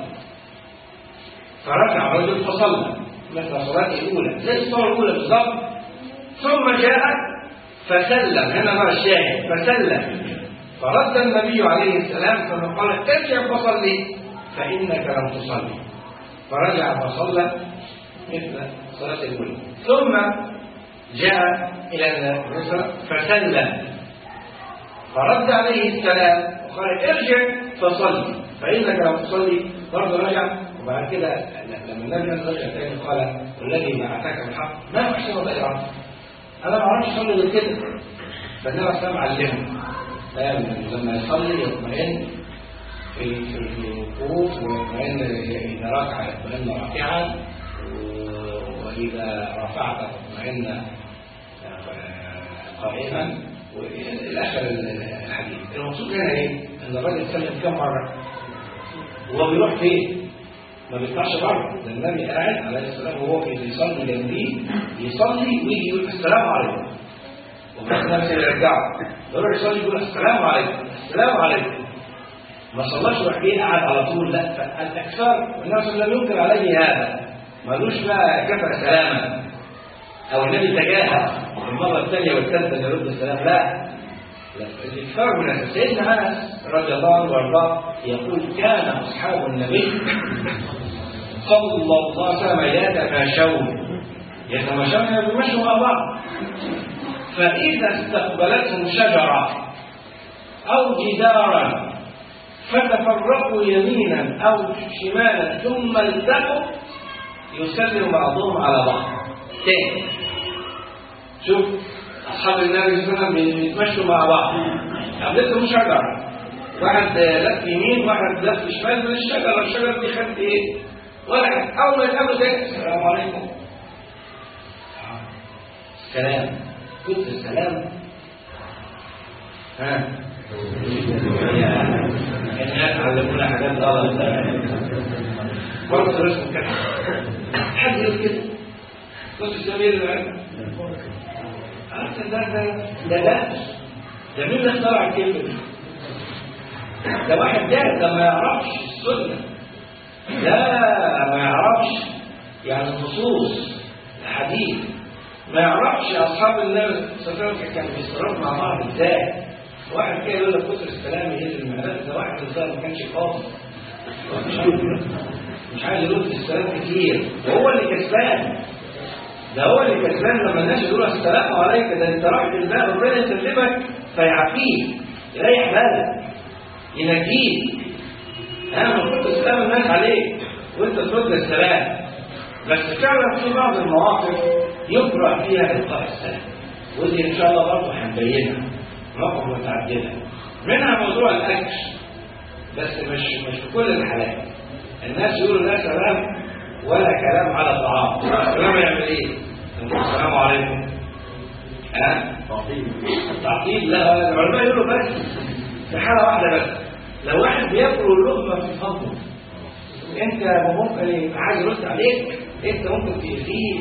فرجع الرجل فصلى مثل صلاته الأولى زي الصلاة الأولى بالضبط ثم جاء فسلم هنا بقى الشاهد فسلم فرد النبي عليه السلام ثم قال ارجع فصلي فإنك لم تصلي فرجع فصلى مثل صلاة الأولى ثم جاء إلى الرسل فسلم فرد عليه السلام وقال ارجع فصلي فإنك لم تصلي برضه رجع وبعد كده لما النبي نزل رجع تاني قال والذي بعثك بالحق ما أحسن الإعراب أنا ما أعرفش أصلي غير كده فالنبي صلى الله عليه وسلم علمه لما يصلي يطمئن في في الوقوف ويطمئن إذا ركع يطمئن راكعا وإذا رفعت تطمئن قائما والى اخر الحديث المقصود هنا ايه؟ ان الراجل اتكلم كم مره وهو بيروح فين؟ ما بيطلعش بره ده النبي قاعد عليه السلام وهو بيصلي جنبيه يصلي ويجي يقول السلام عليكم وبعد نفسه يرجعه يروح يصلي يقول السلام عليكم السلام عليكم ما صلاش وراح جاي قاعد على طول لا فالاكثر الناس لم ينكر عليه هذا مالوش بقى كفى سلاما او النبي تجاهل المره الثانيه والثالثه يرد السلام لا الاكثار من سيدنا انس رضي الله عنه وارضاه يقول كان اصحاب النبي صلى الله عليه وسلم يتماشون يتماشون يمشوا مع بعض فاذا استقبلتهم شجره او جدارا فتفرقوا يمينا او شمالا ثم التقوا يسلم بعضهم على بعض تاني شوف اصحاب النبي صلى الله عليه وسلم بيتمشوا مع بعض قابلتهم شجره واحد لف يمين واحد لف شمال من الشجره الشجره دي خدت ايه واحد اول ما يتقابلوا تاني السلام عليكم السلام قلت السلام ها الناس علمونا حاجات غلط برضه رسم كده حد يقول كده بص السمير ده عرفت ده ده ده ده ده مين اللي اخترع الكلمه دي؟ ده واحد ده ده ما يعرفش السنه ده ما يعرفش يعني النصوص الحديث ما يعرفش اصحاب النبي صلى الله عليه وسلم كانوا بيصرفوا مع بعض ازاي واحد كده يقول لك كتر السلام يهز المهلات ده واحد ازاي ما كانش فاضي مش عارف مش عايز يرد السلام كتير وهو اللي كسبان ده هو اللي كسبان لما الناس يقولوا السلام عليك ده انت راح لله ربنا يسلمك فيعافيك يريح بالك ينجيك ها المفروض تسلم الناس عليك وانت ترد السلام بس فعلا في بعض المواقف يكره فيها القاء السلام ودي ان شاء الله برضه هنبينها مواقف متعدده منها موضوع الاكل بس مش مش في كل الحالات الناس يقولوا لا سلام ولا كلام على الطعام السلام يعمل ايه؟ نقول السلام عليكم ها؟ تعطيل تعطيل لا العلماء يقولوا بس في حاله واحده بس لو واحد بياكل اللقمه في فمه انت ممكن يبقى عايز يرد عليك انت ممكن تأذيه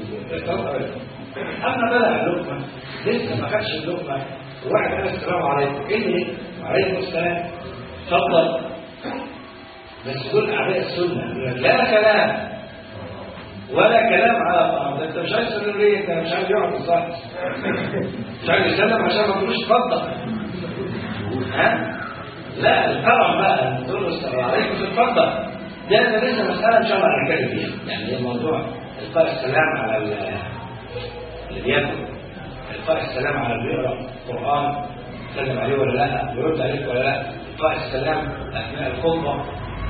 اما بلع اللقمه لسه ما خدش اللقمه وواحد قال السلام عليكم ايه اللي وعليكم السلام اتفضل بس دول اعداء السنه يقول لك لا كلام ولا كلام على طعام ده انت مش عايز تسلم ليه انت مش عايز يقعد بالظبط مش عايز يسلم عشان ما تقولوش اتفضل ها لا الكرم بقى تقول له السلام عليكم تتفضل ده ده لسه مساله ان شاء الله هنتكلم فيها يعني الموضوع القاء السلام على اللي بياكل القاء السلام على اللي بيقرا القران سلم عليه ولا لا بيرد عليك ولا لا القاء السلام اثناء الخطبه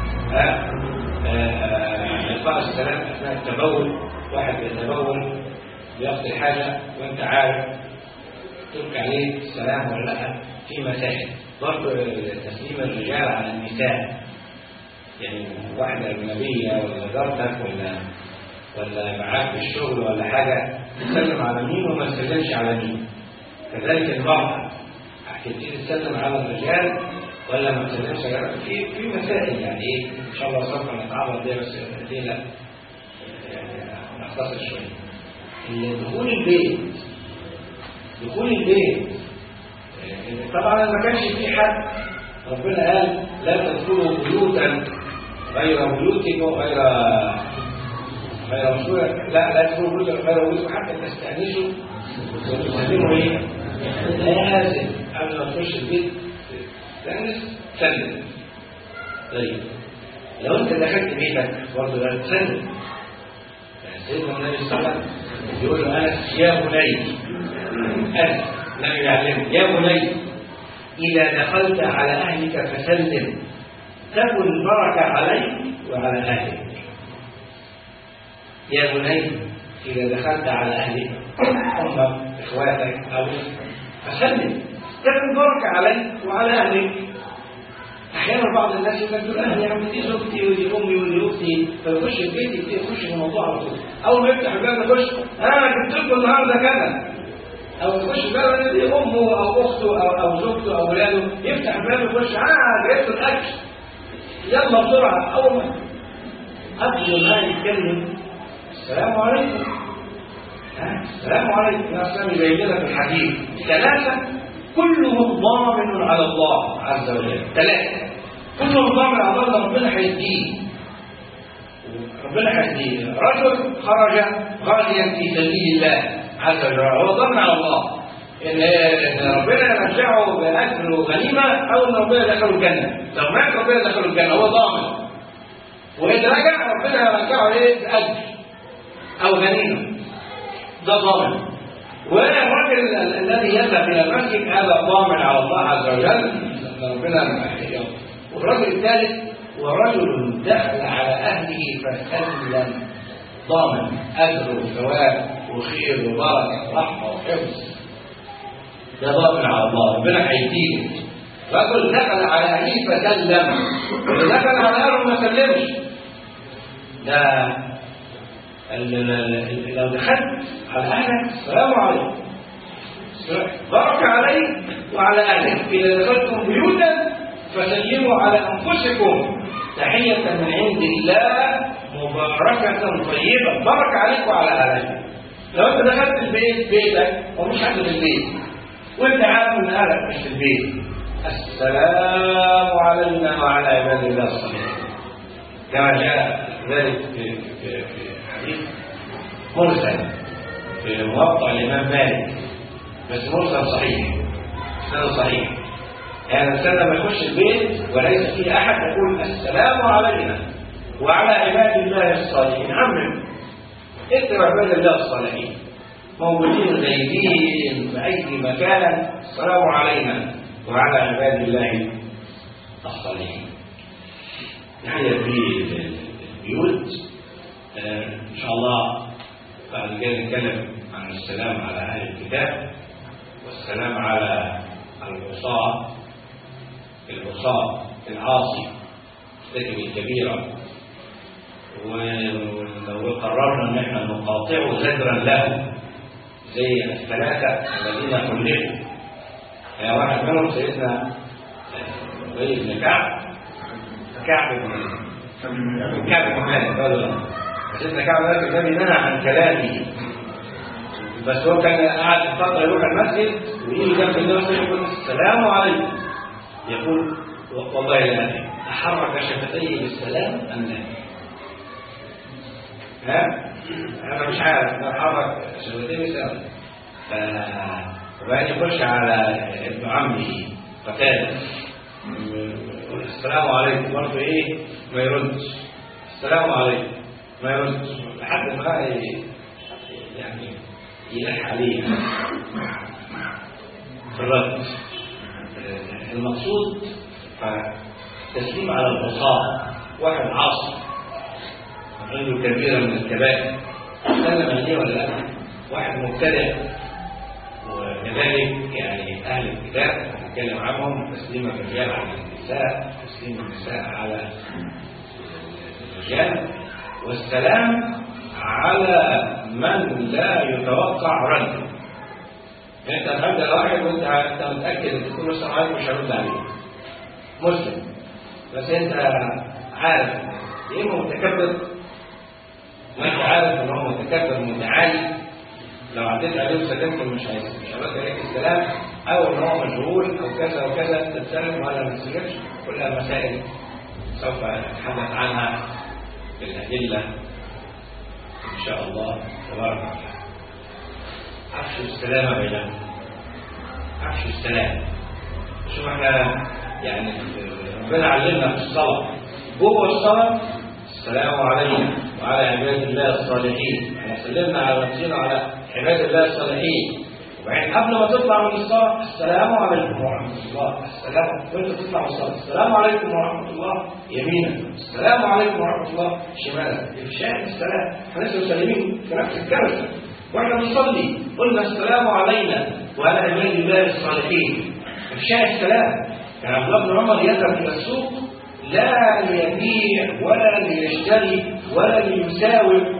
القاء السلام اثناء التبول واحد يتبول بيقضي حاجه وانت عارف تلقي عليه السلام ولا لا في مسائل برضه تسليم الرجال على النساء يعني واحدة أجنبية ولا جارتك ولا ولا معاك في الشغل ولا حاجة تسلم على مين وما تسلمش على مين كذلك المرأة تبتدي تسلم على الرجال ولا ما تسلمش على في في مسائل يعني ايه ان شاء الله سوف نتعرض ليها بس دي لا يعني نختصر شويه دخول البيت دخول البيت طبعا ما كانش في حد ربنا قال لا تدخلوا بيوتا غير بيوتكم وغير غير مشهورة لا لا تدخلوا بيوتا غير بيوتكم حتى تستأنسوا وتسلموا ايه؟ لازم قبل ما تخش البيت تستأنس سلم طيب لو انت دخلت بيتك برضه لا تسلم يعني سيدنا النبي صلى الله عليه وسلم يقول له انس يا بني انس النبي يعلمه يا بني اذا دخلت على اهلك فسلم تكن بركه عليك وعلى اهلك يا بني اذا دخلت على اهلك امك اخواتك او فسلم تكن بركه عليك وعلى اهلك احيانا بعض الناس يقول لك دول اهلي يا عم دي زوجتي ودي امي ودي اختي فيخش في بيتي يبتدي يخش في الموضوع على طول اول ما يفتح الباب يخش انا جبت لكم النهارده كذا او يخش الباب دي امه او اخته او او زوجته او اولاده يفتح الباب يخش اه جبت الاكل يلا بسرعه اول ما قبل ما يتكلم السلام عليكم ها السلام عليكم يا اسلام يبين لك الحديث ثلاثه كلهم ضامن على الله عز وجل ثلاثة كلهم ضامن على الله ربنا هيديه ربنا هيديه رجل خرج غازيا في سبيل الله عز وجل هو ضامن على الله ان ان ربنا يرجعه باجر وغنيمه او ان ربنا يدخله الجنه لو مات ربنا يدخله الجنه هو ضامن واذا رجع ربنا يرجعه ايه باجر او غنيمه ده ضامن والرجل الذي يذهب الى المسجد هذا ضامن على الله عز وجل ربنا والرجل الثالث ورجل دخل على اهله فسلم ضامن اجر وثواب وخير وبركه ورحمه وحفظ ده ضامن على الله ربنا هيديله رجل دخل على اهله فسلم واللي دخل على اهله ما سلمش ده لو دخلت على اهلك السلام عليكم بارك عليك وعلى اهلك اذا دخلتم بيوتا فسلموا على انفسكم تحيه من عند الله مباركه طيبه بارك عليك وعلى اهلك لو انت دخلت البيت بيتك ومش حد في البيت وانت عارف ان اهلك مش في البيت السلام علينا وعلى عباد الله الصالحين كما جاء ذلك في, في, في حديث مرسل في موقع الامام مالك بس مرسل صحيح سنة صحيح يعني الانسان لما يخش البيت وليس فيه احد يقول السلام علينا وعلى عباد الله الصالحين عمم اكتب عباد الله الصالحين موجودين غيبين في اي مكان السلام علينا وعلى عباد الله الصالحين نحيا في البيوت ان شاء الله بعد كده نتكلم عن السلام على اهل الكتاب والسلام على العصاة العصاة العاصي الكتاب الكبيرة ولو قررنا ان احنا نقاطعه زجرا له زي الثلاثة الذين خلفوا يا واحد منهم سيدنا ابي بن كعب كعب بن كعب بن مالك سيدنا كعب مالك النبي نهى عن كلامه بس هو كان قاعد فترة يروح المسجد ويجي جنب الناس يقول السلام عليكم يقول والله لا أدري أحرك شفتيه بالسلام أم لا؟ ها؟ أنا مش عارف أحرك شفتيه بالسلام ف... وبعدين يخش على ابن عمه قتادة يقول السلام عليكم برضه إيه؟ ما يردش السلام عليكم ما يردش لحد ما يعني يلح عليه في الرد المقصود تسليم على العصاة واحد عاصي عنده كبيرة من الكبائر سلم عليه ولا لا؟ واحد مبتدع وكذلك يعني أهل الكتاب نتكلم عنهم تسليم الرجال على النساء تسليم النساء على الرجال والسلام على من لا يتوقع رده انت هترد واحد وانت انت متاكد ان تكون السلام عليكم مش هرد عليه مسلم بس انت عارف يا اما متكبر ما انت عارف ان هو متكبر متعالي لو عديت عليه وسلمت مش مش هرد عليك السلام او ان هو مشغول او كذا وكذا تتسلم ولا ما تسلمش كلها مسائل سوف نتحدث عنها بالادله إن شاء الله تبارك وتعالى عفش السلامة بيننا عفش السلام شوف احنا يعني ربنا علمنا في الصلاة جوه الصلاة السلام علينا وعلى عباد الله الصالحين احنا سلمنا على نفسنا وعلى عباد الله الصالحين وبعدين قبل ما تطلع من الصلاة السلام عليكم ورحمة الله السلام وانت تطلع من الصلاة السلام عليكم ورحمة الله يمينا السلام عليكم ورحمة الله شمالا إفشاء السلام احنا لسه مسلمين في نفس الكرسة واحنا بنصلي قلنا السلام علينا وعلى عباد الله الصالحين إفشاء السلام يعني عبد الله بن عمر يذهب إلى السوق لا ليبيع ولا ليشتري ولا ليساوم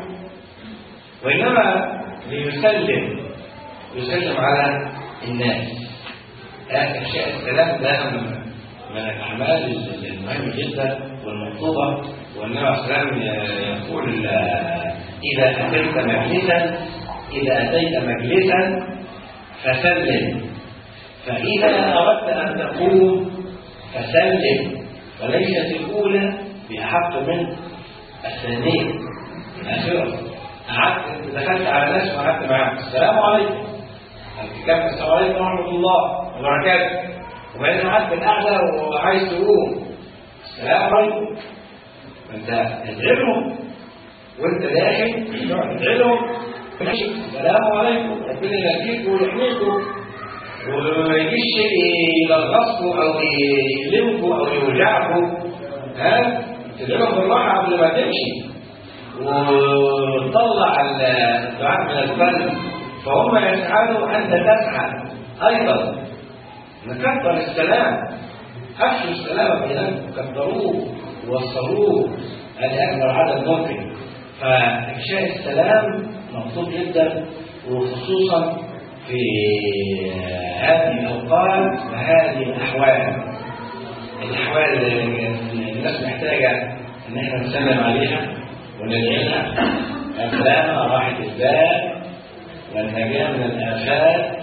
وإنما ليسلم يسلم على الناس إفشاء السلام ده من من الأعمال المهمة جدا والمطلوبة والنبي عليه السلام يقول إذا أتيت مجلسا إذا أتيت مجلسا فسلم فإذا أردت أن تقوم فسلم وليست الأولى بأحق من الثانية الآخرة قعدت دخلت على ناس وقعدت معاهم السلام عليكم الكتاب السلام عليكم ورحمة الله وبركاته وبعدين قعدت القعدة وعايز تقوم السلام عليكم انت تدعي لهم وانت داخل تقعد تدعي لهم ماشي السلام عليكم ربنا يهديكم ويحميكم وما يجيش يلغصكم او يلمكم او يوجعكم ها تدعي لهم بالراحه قبل ما تمشي وتطلع الدعاء من الفن فهم يسعدوا انت تسعد ايضا نكبر السلام افشوا السلام بينكم كبروه ووصلوه لاكبر عدد ممكن فافشاء السلام مطلوب جدا وخصوصا في هذه الاوقات وهذه الاحوال الاحوال اللي الناس محتاجه ان احنا نسلم عليها وندعي لها السلامه راحه البال والنجاه من الافات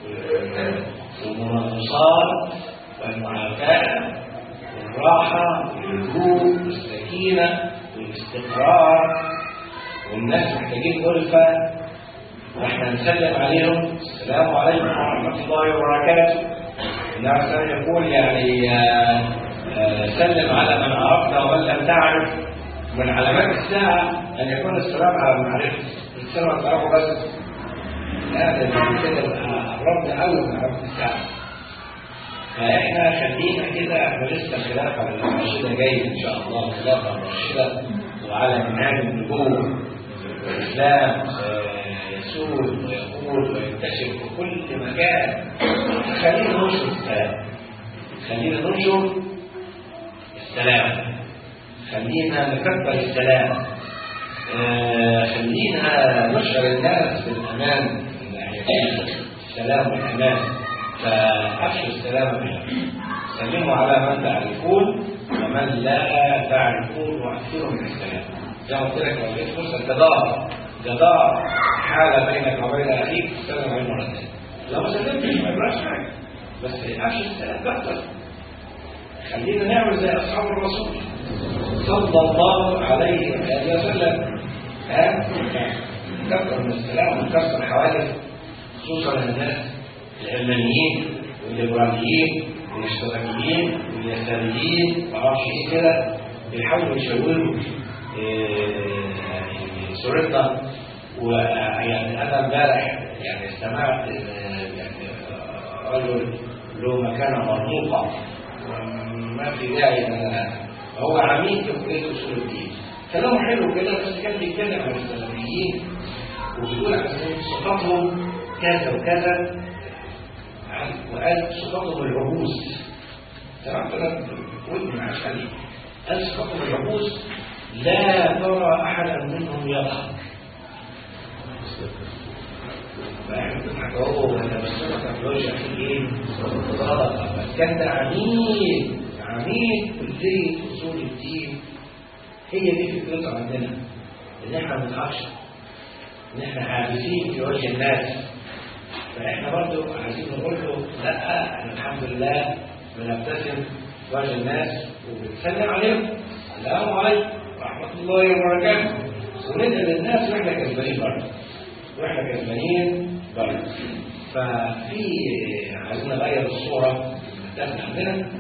والمناقصات والمعافاه والراحه والهدوء والسكينه والاستقرار والناس محتاجين ألفة واحنا نسلم عليهم السلام عليكم ورحمة الله وبركاته النبي صلى الله يقول يعني آآ آآ سلم على من عرفت ومن لم تعرف من علامات الساعة أن يكون السلام على المعرفة السلام على تعرفه بس لا ده كده قربنا قوي من عرفة الساعة فاحنا خلينا كده احنا لسه الخلافة الراشدة جاية إن شاء الله الخلافة الراشدة وعلى منهاج النبوة والإسلام يسود ويقول وينتشر في كل مكان خلينا ننشر السلام خلينا ننشر السلام خلينا نكبر السلام آه خلينا نشر الناس بالأمان من ناحيتين السلام والأمان فأفشوا السلام بينكم سلموا على من تعرفون ومن لا تعرفون وأكثروا من السلام زي ما قلت لك لو جيت فرصة جدار جدار حالة بينك وبين أخيك تسلم عليه مرتين لو ما سلمتش ما يبقاش حاجة بس أفشوا السلام كثر خلينا نعمل زي أصحاب الرسول صلى الله عليه وآله وسلم ها كثر من السلام ونكسر حوادث خصوصا الناس العلمانيين والليبراليين والاشتراكيين واليساريين معرفش ايه كده بيحاولوا يشوهوا يعني صورتنا ويعني انا امبارح يعني استمعت يعني رجل له مكانه مرموقه وما في داعي ان انا هو عميد في كليه اصول الدين كلامه حلو كده بس كان بيتكلم عن السلفيين وبيقول عن صفاتهم كذا وكذا وقال صفاتهم العبوس تمام كده ودي مع الحديث قال صفاتهم العبوس لا ترى احدا منهم يضحك فاحنا بنضحك اهو واحنا بنسمع تكنولوجيا في ايه؟ صدقه بس كان ده عميد عميد كليه اصول الدين هي دي فكرته عندنا ان احنا ما بنضحكش ان احنا عابسين في وجه الناس فاحنا برضو عايزين نقول له لا احنا الحمد لله بنبتسم في وجه الناس وبنسلم عليهم السلام عليكم ورحمه الله وبركاته وندعي للناس واحنا كسبانين برضه واحنا كسبانين برضه ففي عايزين نغير الصوره الناس عندنا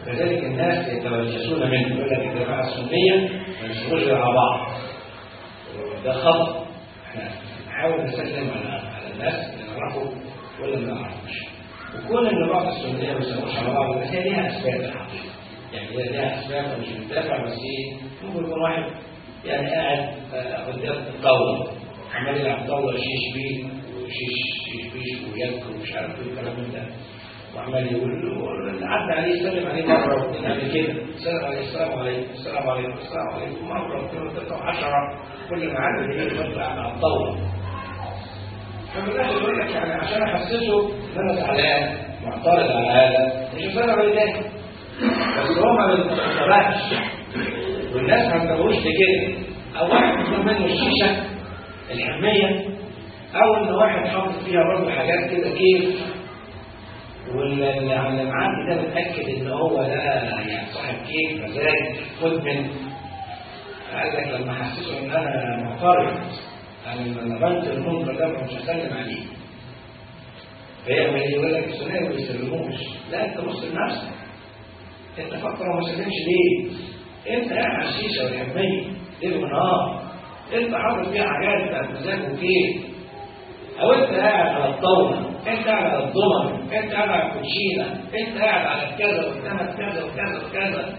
كذلك الناس يتوجسون منه يقول لك الجماعة السنية ما يشتغلوش غير على بعض ده خطأ احنا نحاول نسلم على على الناس اللي نعرفه ولا ما نعرفوش وكون ان بعض السنية ما يسلموش على بعض بس هي ليها اسباب الحقيقة يعني هي ليها اسباب مش بتدافع بس ايه ممكن يكون واحد يعني قاعد آه، قدام الطاولة عمال يلعب طاولة شيش بيه وشيش شيش بيش ويد ومش عارف ايه الكلام من ده وعمال يقول له عدى عليه سلم عليه مرة واثنين قبل كده سلم عليه السلام عليكم السلام عليكم السلام عليكم مرة واثنين وثلاثة وعشرة كل ما عدى يجي يفضل على الطاولة ففي الاخر يقول لك يعني عشان احسسه ان انا زعلان معترض على هذا مش هسلم عليه تاني بس هو ما بيتقبلش والناس ما انتبهوش لكده او واحد يكون منه الشيشه الحميه او ان واحد حاطط فيها برضه حاجات كده كيف واللي على معاه ده متاكد ان هو ده يعني صاحب كيف مزاج مدمن قال لك لما حسسه ان انا معترض انا لما بنت المنكر ده مش هسلم عليه فهي ما يقول لك السنيه ما بيسلموش لا انت بص لنفسك انت فكر وما سلمش ليه انت قاعد على الشيشه والحميه ليل ونهار انت حاطط فيها حاجات بتاعت مزاج وكيف او انت قاعد على الطاوله انت قاعد على الضمن انت قاعد على الكوتشينه انت قاعد على كذا وقدامك كذا وكذا وكذا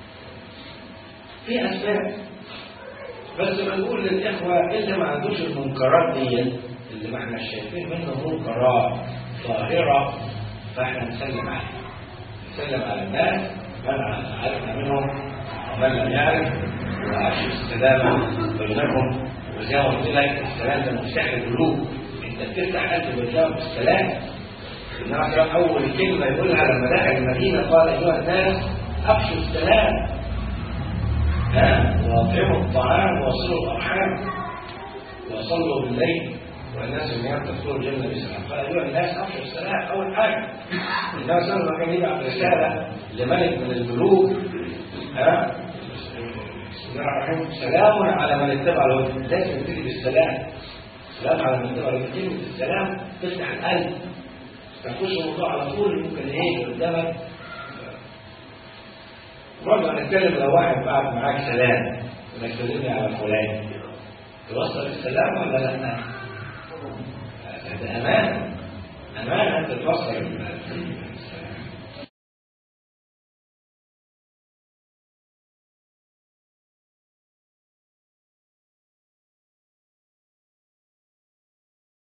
في اسباب بس بنقول للاخوه اللي ما عندوش المنكرات دي اللي ما احنا شايفين منه منكرات ظاهره فاحنا نسلم عليه نسلم على الناس من عرفنا منهم ومن لم يعرف وأشهد السلامة بينهم وزي ما قلت لك السلام ده مفتاح القلوب انت بتفتح قلب بتلاقي بالسلام النبي عليه اول كلمه يقولها لما دخل المدينه قال ايها الناس افشوا السلام ها واطعموا الطعام وصلوا الارحام وصلوا بالليل والناس النيام تدخل الجنه بسلام قال ايها الناس افشوا السلام اول حاجه النبي صلى الله عليه وسلم كان يبعث رساله لملك من الملوك ها بسم الله الرحمن الرحيم سلام على من اتبع الهدى لازم تبتدي بالسلام سلام على من اتبع الهدى كلمه السلام تفتح القلب تخش الموضوع على طول ممكن ايه قدامك برضه هنتكلم لو واحد بعت معاك سلام انك تسلمني على فلان توصل السلام ولا لا؟ ده امان امان انت توصل